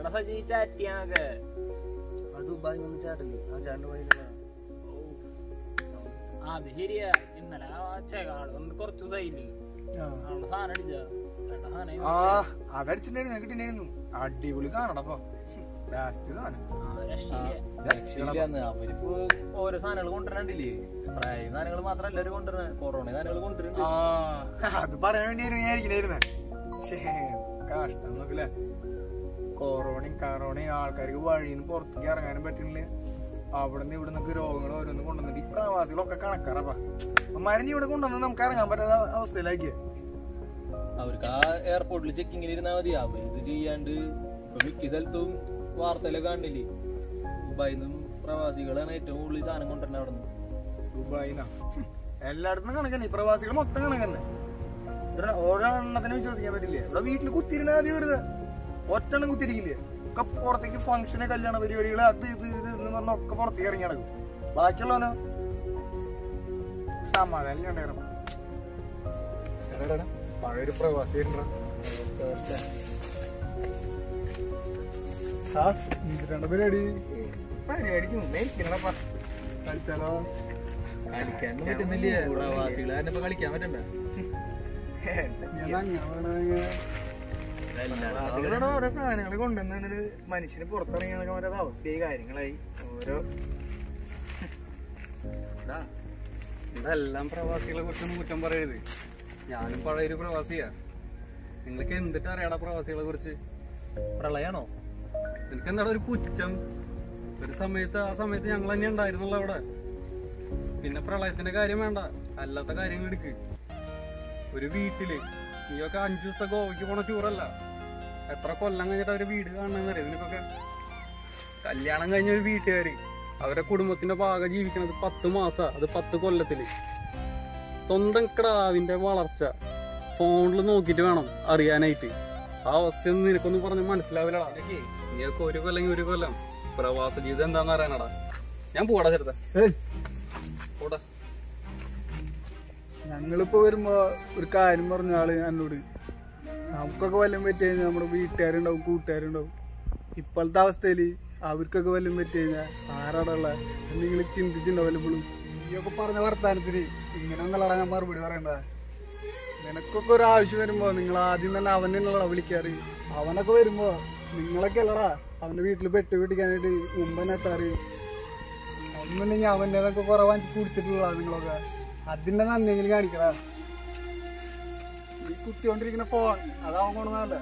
അവിടെ സജി ചാറ്റ് ചെയ്യാനൊക്കെ അത് ദുബായി നിന്ന് ചാട്ടില്ലേ ആ ചാണ്ട് വഴിയിലുള്ള ആ അത് ശരിയാ ഇന്നലെ ആ ചേക്കാട് വന്ന് കുറച്ച് ദിവസമായില്ലേ അവിടെ സാധനം അടിച്ചാ വേണ്ട സാധനം ആ അതടിച്ചിട്ടുണ്ടായിരുന്നു കിട്ടിണ്ടായിരുന്നു അടിപൊളി സാധനം അപ്പൊ ലാസ്റ്റ് സാധനം ആ രക്ഷയില്ല രക്ഷയില്ലാന്ന് അവരിപ്പോ ഓരോ സാധനങ്ങൾ കൊണ്ടുവരണ്ടില്ലേ സ്പ്രേ സാധനങ്ങൾ മാത്രല്ല എല്ലാവരും കൊണ്ടുവരണ കൊറോണ സാധനങ്ങൾ കൊണ്ടുവരുന്നുണ്ട് ആ അത് പറയാൻ വേണ്ടിയായിരുന്നു ഞാൻ ഇരിക്കണായിരുന്നേ ശ്ശേ, കഷ്ടം നോക്കില്ല കൊറോണയും കറോണയും ആൾക്കാർക്ക് വഴിയിൽ നിന്ന് പുറത്തേക്ക് ഇറങ്ങാനും പറ്റുന്നില്ല അവിടെ നിന്ന് ഇവിടെ നിന്നൊക്കെ രോഗങ്ങൾ ഓരോന്ന് കൊണ്ടുവന്നിട്ട് ഈ പ്രവാസികളൊക്കെ കണക്കാറപ്പാ മരുന്ന് ഇവിടെ കൊണ്ടുവന്ന് നമുക്ക് ഇറങ്ങാൻ പറ്റാത്ത അവസ്ഥയിലാക്കിയ അവർക്ക് ആ എയർപോർട്ടിൽ ചെക്കിങ്ങിൽ ഇരുന്നാ മതി അവർ ഇത് ചെയ്യാണ്ട് ഇപ്പൊ മിക്ക സ്ഥലത്തും വാർത്തയിലൊക്കെ കണ്ടില്ലേ ദുബായിൽ നിന്നും പ്രവാസികളാണ് ഏറ്റവും കൂടുതൽ സാധനം കൊണ്ടുവരുന്നത് അവിടെ നിന്ന് ദുബായിന്നാ എല്ലായിടത്തും കണക്കന്നെ ഈ പ്രവാസികൾ മൊത്തം കണക്കന്നെ ഇവിടെ ഓരോ എണ്ണത്തിനെ വിശ്വസിക്കാൻ പറ്റില്ല ഇവിടെ വീട്ടിൽ കുത്തിരുന്നാ മതി വെറുതെ ഒറ്റെണ്ണം കുത്തിരിക്കില്ലേ ഒക്കെ പുറത്തേക്ക് ഫംഗ്ഷന് കല്യാണ പരിപാടികൾ അത് ഇത് ഇത് എന്ന് പറഞ്ഞ ഒക്കെ പുറത്തേക്ക് ഇറങ്ങി നടക്കും ബാക്കിയുള്ളവനോ സമാധാനം ഉണ്ടായിരുന്നു പഴയൊരു പ്രവാസി വരുന്നുണ്ടോ? ആ, ഇതിരണ്ട പരിപാടി പരിപാടിക്ക് മുന്നേ ഇരിക്കണപ്പാ കളിച്ചാലോ കളിക്കാൻ പറ്റുന്നില്ല പ്രവാസികൾ തന്നെ ഇപ്പൊ കളിക്കാൻ പറ്റണ്ട അവരുടെ ഓരോ സാധനങ്ങൾ കൊണ്ടുവന്നിട്ട് മനുഷ്യന് പുറത്തിറങ്ങിയ ഓരോ അവസ്ഥയായി കാര്യങ്ങളായി ഓരോ ഇതെല്ലാം പ്രവാസികളെ കുറിച്ചൊന്നും കുറ്റം പറയരുത് ഞാനും പഴയൊരു പ്രവാസിയാ നിങ്ങൾക്ക് എന്തിട്ട് അറിയാടാ പ്രവാസികളെ കുറിച്ച് പ്രളയാണോ നിനക്ക് എന്താണ് ഒരു പുച്ഛം ഒരു സമയത്ത് ആ സമയത്ത് ഞങ്ങൾ തന്നെ ഉണ്ടായിരുന്നുള്ളൂ അവിടെ പിന്നെ പ്രളയത്തിന്റെ കാര്യം വേണ്ട അല്ലാത്ത കാര്യങ്ങൾ എടുക്ക് ഒരു വീട്ടില് നീയൊക്കെ അഞ്ചു ദിവസം ഗോവയ്ക്ക് പോണ ടൂറല്ല എത്ര കൊല്ലം കഴിഞ്ഞിട്ട് അവര് വീട് കാണണമെന്നറിയാം നിനക്കൊക്കെ കല്യാണം കഴിഞ്ഞ ഒരു വീട്ടുകാര് അവരെ കുടുംബത്തിന്റെ ഭാഗം ജീവിക്കണത് പത്ത് മാസാ അത് പത്ത് കൊല്ലത്തില് സ്വന്തം കിടാവിന്റെ വളർച്ച ഫോണിൽ നോക്കിയിട്ട് വേണം അറിയാനായിട്ട് ആ അവസ്ഥയൊന്നും നിനക്കൊന്നും പറഞ്ഞ് മനസ്സിലാവില്ലടാ നീയൊക്കെ ഒരു കൊല്ലെങ്കിൽ ഒരു കൊല്ലം പ്രവാസ ജീവിതം എന്താന്ന് അറിയാനടാ ഞാൻ പോടാ ചേർത്ത ഏയ്. പോടാ ഞങ്ങളിപ്പോ വരുമ്പോ ഒരു കാര്യം പറഞ്ഞ ആള് എന്നോട് നമുക്കൊക്കെ വല്ലതും പറ്റി കഴിഞ്ഞാൽ നമ്മുടെ വീട്ടുകാരുണ്ടാവും കൂട്ടുകാരുണ്ടാവും ഇപ്പോഴത്തെ അവസ്ഥയില് അവർക്കൊക്കെ വല്ലതും പറ്റി കഴിഞ്ഞാൽ ആരാടുള്ള നിങ്ങൾ ചിന്തിച്ചിട്ടുണ്ടാവും വല്ലപ്പോഴും നീയൊക്കെ പറഞ്ഞ വർത്താനത്തിന് ഇങ്ങനെ ഒന്നല്ലടാ ഞാൻ മറുപടി പറയണ്ട നിനക്കൊക്കെ ഒരു ആവശ്യം വരുമ്പോ നിങ്ങൾ ആദ്യം തന്നെ അവനെ ഉള്ളടാ വിളിക്കാറ് അവനൊക്കെ വരുമ്പോ നിങ്ങളൊക്കെ അല്ലടാ അവന്റെ വീട്ടിൽ പെട്ട് പിടിക്കാനായിട്ട് മുമ്പന്നെ എത്താറ് ഒന്നുണ്ടെങ്കിൽ അവൻ്റെതൊക്കെ കുറെ വാങ്ങിച്ച് കുടിച്ചിട്ടുള്ള നിങ്ങളൊക്കെ അതിന്റെ നന്ദിയെങ്കിലും കാണിക്കടാ ഈ കുത്തിക്കൊണ്ടിരിക്കുന്ന ഫോൺ അതാവൻ കൊണ്ടുവന്നല്ലേ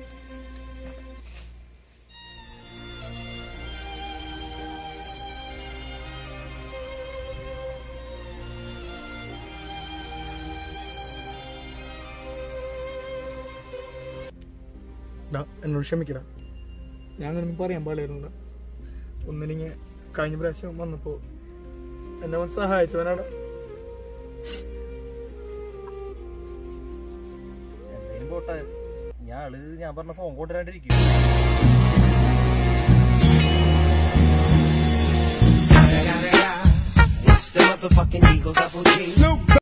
എന്നോട് ക്ഷമിക്കടാ ഞാനൊന്നും പറയാൻ പാടില്ലായിരുന്നില്ല ഒന്നിനിങ്ങ കഴിഞ്ഞ പ്രാവശ്യം വന്നപ്പോ എന്നെ അവൻ സഹായിച്ചവനാടാ എന്തെങ്കിലും പോട്ടെ ഞാള് ഞാൻ പറഞ്ഞ ഫോൺ കൊണ്ടുവരാണ്ടിരിക്കും It's the motherfucking Eagle Double G.